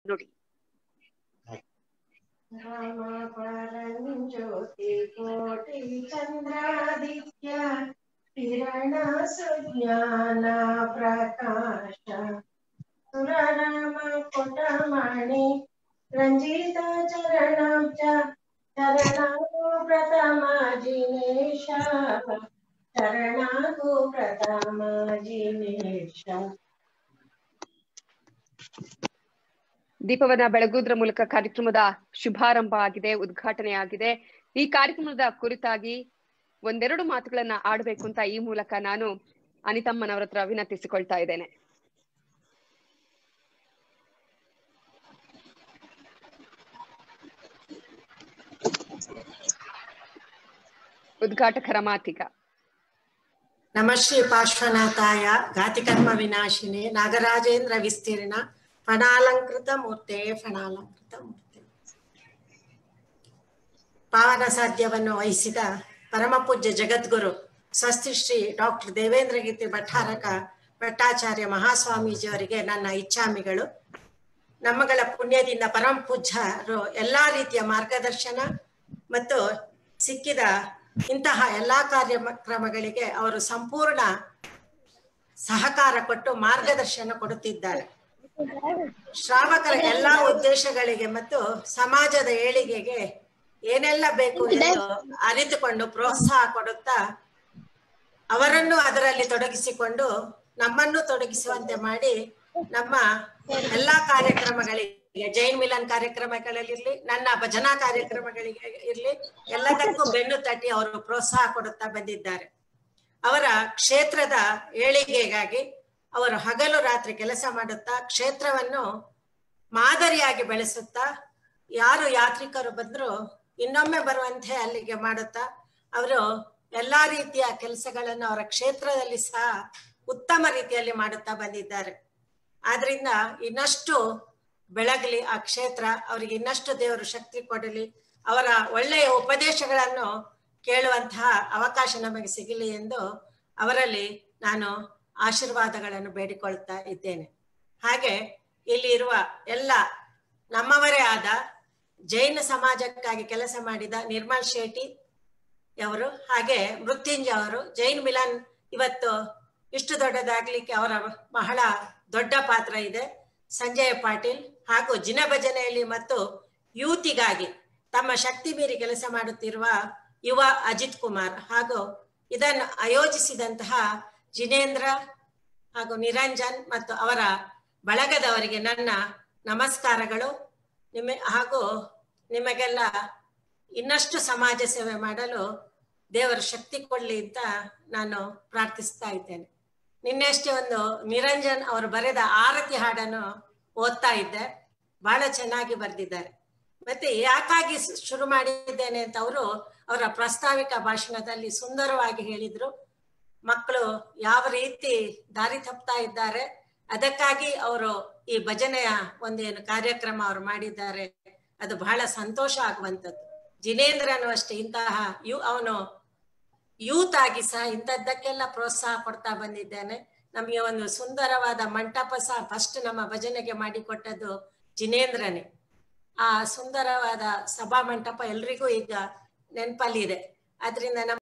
ನೋಡಿ ರಾಮ ಪರಂಜ್ಯೋತಿ ಕೋಟಿ ಚಂದ್ರಾದಿತ್ಯ ಕಿರಣ ಸುಜ್ಞಾನ ಪ್ರಕಾಶ ಸುರರಾಮ ಪುಟಮಣಿ ರಂಜಿತ ಚರಣಾಬ್ಜ ಚರಣಾಗು ಪ್ರಥಮ ಜಿನೇಶ ಶರಣಾಗು ಪ್ರಥಮ ಜಿನೇಶ ದೀಪವನ್ನ ಬೆಳಗುವುದರ ಮೂಲಕ ಕಾರ್ಯಕ್ರಮದ ಶುಭಾರಂಭ ಆಗಿದೆ ಉದ್ಘಾಟನೆ ಆಗಿದೆ ಈ ಕಾರ್ಯಕ್ರಮದ ಕುರಿತಾಗಿ ಒಂದೆರಡು ಮಾತುಗಳನ್ನ ಆಡ್ಬೇಕು ಅಂತ ಈ ಮೂಲಕ ನಾನು ಅನಿತಮ್ಮನವರ ಹತ್ರ ವಿನಂತಿಸಿಕೊಳ್ತಾ ಇದ್ದೇನೆ ಉದ್ಘಾಟಕರ ಮಾತಿಗ ನಮಶ್ರೀ ಪಾರ್ಶ್ವನಾಥಾಯ ಘಾತಿಕರ್ಮ ವಿನಾಶಿನಿ ನಾಗರಾಜೇಂದ್ರ ವಿಸ್ತೀರ್ಣ ಫಣಾಲಂಕೃತ ಮೂರ್ತೆ ಫಣಾಲಂಕೃತ ಮೂರ್ತೆ ಪಾವನ ಸಾಧ್ಯವನ್ನು ವಹಿಸಿದ ಪರಮ ಪೂಜ್ಯ ಜಗದ್ಗುರು ಸ್ವಸ್ತಿ ಶ್ರೀ ಡಾಕ್ಟರ್ ದೇವೇಂದ್ರ ಗೀತೆ ಭಟ್ಟಾರಕ ಭಟ್ಟಾಚಾರ್ಯ ಮಹಾಸ್ವಾಮೀಜಿಯವರಿಗೆ ನನ್ನ ಇಚ್ಛಾಮಿಗಳು ನಮ್ಮಗಳ ಪುಣ್ಯದಿಂದ ಪರಮ ಪೂಜ್ಯರು ಎಲ್ಲಾ ರೀತಿಯ ಮಾರ್ಗದರ್ಶನ ಮತ್ತು ಸಿಕ್ಕಿದ ಇಂತಹ ಎಲ್ಲಾ ಕಾರ್ಯಕ್ರಮಗಳಿಗೆ ಅವರು ಸಂಪೂರ್ಣ ಸಹಕಾರ ಕೊಟ್ಟು ಮಾರ್ಗದರ್ಶನ ಕೊಡುತ್ತಿದ್ದಾರೆ ಶ್ರಾವಕರ ಎಲ್ಲಾ ಉದ್ದೇಶಗಳಿಗೆ ಮತ್ತು ಸಮಾಜದ ಏಳಿಗೆಗೆ ಏನೆಲ್ಲ ಬೇಕು ಎಂದು ಅರಿತುಕೊಂಡು ಪ್ರೋತ್ಸಾಹ ಕೊಡುತ್ತಾ ಅವರನ್ನು ಅದರಲ್ಲಿ ತೊಡಗಿಸಿಕೊಂಡು ನಮ್ಮನ್ನು ತೊಡಗಿಸುವಂತೆ ಮಾಡಿ ನಮ್ಮ ಎಲ್ಲಾ ಕಾರ್ಯಕ್ರಮಗಳಿಗೆ ಜೈನ್ ಮಿಲನ್ ಕಾರ್ಯಕ್ರಮಗಳಲ್ಲಿರ್ಲಿ ನನ್ನ ಭಜನಾ ಕಾರ್ಯಕ್ರಮಗಳಿಗೆ ಇರ್ಲಿ ಎಲ್ಲದಕ್ಕೂ ಬೆನ್ನು ತಟ್ಟಿ ಅವರು ಪ್ರೋತ್ಸಾಹ ಕೊಡುತ್ತಾ ಬಂದಿದ್ದಾರೆ ಅವರ ಕ್ಷೇತ್ರದ ಏಳಿಗೆಗಾಗಿ ಅವರು ಹಗಲು ರಾತ್ರಿ ಕೆಲಸ ಮಾಡುತ್ತಾ ಕ್ಷೇತ್ರವನ್ನು ಮಾದರಿಯಾಗಿ ಬೆಳೆಸುತ್ತಾ ಯಾರು ಯಾತ್ರಿಕರು ಬಂದ್ರು ಇನ್ನೊಮ್ಮೆ ಬರುವಂತೆ ಅಲ್ಲಿಗೆ ಮಾಡುತ್ತಾ ಅವರು ಎಲ್ಲಾ ರೀತಿಯ ಕೆಲಸಗಳನ್ನು ಅವರ ಕ್ಷೇತ್ರದಲ್ಲಿ ಸಹ ಉತ್ತಮ ರೀತಿಯಲ್ಲಿ ಮಾಡುತ್ತಾ ಬಂದಿದ್ದಾರೆ ಆದ್ರಿಂದ ಇನ್ನಷ್ಟು ಬೆಳಗಲಿ ಆ ಕ್ಷೇತ್ರ ಅವರಿಗೆ ಇನ್ನಷ್ಟು ದೇವರು ಶಕ್ತಿ ಕೊಡಲಿ ಅವರ ಒಳ್ಳೆಯ ಉಪದೇಶಗಳನ್ನು ಕೇಳುವಂತಹ ಅವಕಾಶ ನಮಗೆ ಸಿಗಲಿ ಎಂದು ಅವರಲ್ಲಿ ನಾನು ಆಶೀರ್ವಾದಗಳನ್ನು ಬೇಡಿಕೊಳ್ತಾ ಇದ್ದೇನೆ ಹಾಗೆ ಇಲ್ಲಿ ಇರುವ ಎಲ್ಲ ನಮ್ಮವರೇ ಆದ ಜೈನ ಸಮಾಜಕ್ಕಾಗಿ ಕೆಲಸ ಮಾಡಿದ ನಿರ್ಮಲ್ ಶೆಟ್ಟಿ ಅವರು ಹಾಗೆ ಮೃತ್ಯುಂಜಯ ಅವರು ಜೈನ್ ಮಿಲನ್ ಇವತ್ತು ಇಷ್ಟು ದೊಡ್ಡದಾಗ್ಲಿಕ್ಕೆ ಅವರ ಬಹಳ ದೊಡ್ಡ ಪಾತ್ರ ಇದೆ ಸಂಜಯ್ ಪಾಟೀಲ್ ಹಾಗೂ ಜಿನ ಭಜನೆಯಲ್ಲಿ ಮತ್ತು ಯೂತಿಗಾಗಿ ತಮ್ಮ ಶಕ್ತಿ ಮೀರಿ ಕೆಲಸ ಮಾಡುತ್ತಿರುವ ಯುವ ಅಜಿತ್ ಕುಮಾರ್ ಹಾಗೂ ಇದನ್ನು ಆಯೋಜಿಸಿದಂತಹ ಜಿನೇಂದ್ರ ಹಾಗೂ ನಿರಂಜನ್ ಮತ್ತು ಅವರ ಬಳಗದವರಿಗೆ ನನ್ನ ನಮಸ್ಕಾರಗಳು ನಿಮ ಹಾಗೂ ನಿಮಗೆಲ್ಲ ಇನ್ನಷ್ಟು ಸಮಾಜ ಸೇವೆ ಮಾಡಲು ದೇವರ ಶಕ್ತಿ ಕೊಡ್ಲಿ ಅಂತ ನಾನು ಪ್ರಾರ್ಥಿಸ್ತಾ ಇದ್ದೇನೆ ನಿನ್ನೆಷ್ಟೇ ಒಂದು ನಿರಂಜನ್ ಅವರು ಬರೆದ ಆರತಿ ಹಾಡನ್ನು ಓದ್ತಾ ಇದ್ದೆ ಬಹಳ ಚೆನ್ನಾಗಿ ಬರೆದಿದ್ದಾರೆ ಮತ್ತೆ ಯಾಕಾಗಿ ಶುರು ಮಾಡಿದ್ದೇನೆ ಅಂತ ಅವರು ಅವರ ಪ್ರಾಸ್ತಾವಿಕ ಭಾಷಣದಲ್ಲಿ ಸುಂದರವಾಗಿ ಹೇಳಿದ್ರು ಮಕ್ಕಳು ಯಾವ ರೀತಿ ದಾರಿ ತಪ್ತಾ ಇದ್ದಾರೆ ಅದಕ್ಕಾಗಿ ಅವರು ಈ ಭಜನೆಯ ಒಂದೇನು ಕಾರ್ಯಕ್ರಮ ಅವರು ಮಾಡಿದ್ದಾರೆ ಅದು ಬಹಳ ಸಂತೋಷ ಆಗುವಂಥದ್ದು ಜಿನೇಂದ್ರನು ಅಷ್ಟೇ ಇಂತಹ ಯು ಅವನು ಯೂತ್ ಆಗಿ ಸಹ ಇಂಥದ್ದಕ್ಕೆಲ್ಲ ಪ್ರೋತ್ಸಾಹ ಕೊಡ್ತಾ ಬಂದಿದ್ದೇನೆ ನಮಗೆ ಒಂದು ಸುಂದರವಾದ ಮಂಟಪ ಸಹ ಫಸ್ಟ್ ನಮ್ಮ ಭಜನೆಗೆ ಮಾಡಿಕೊಟ್ಟದ್ದು ಜಿನೇಂದ್ರನೇ ಆ ಸುಂದರವಾದ ಸಭಾ ಮಂಟಪ ಎಲ್ರಿಗೂ ಈಗ ನೆನಪಲ್ಲಿದೆ ಅದರಿಂದ ನಮ್ಮ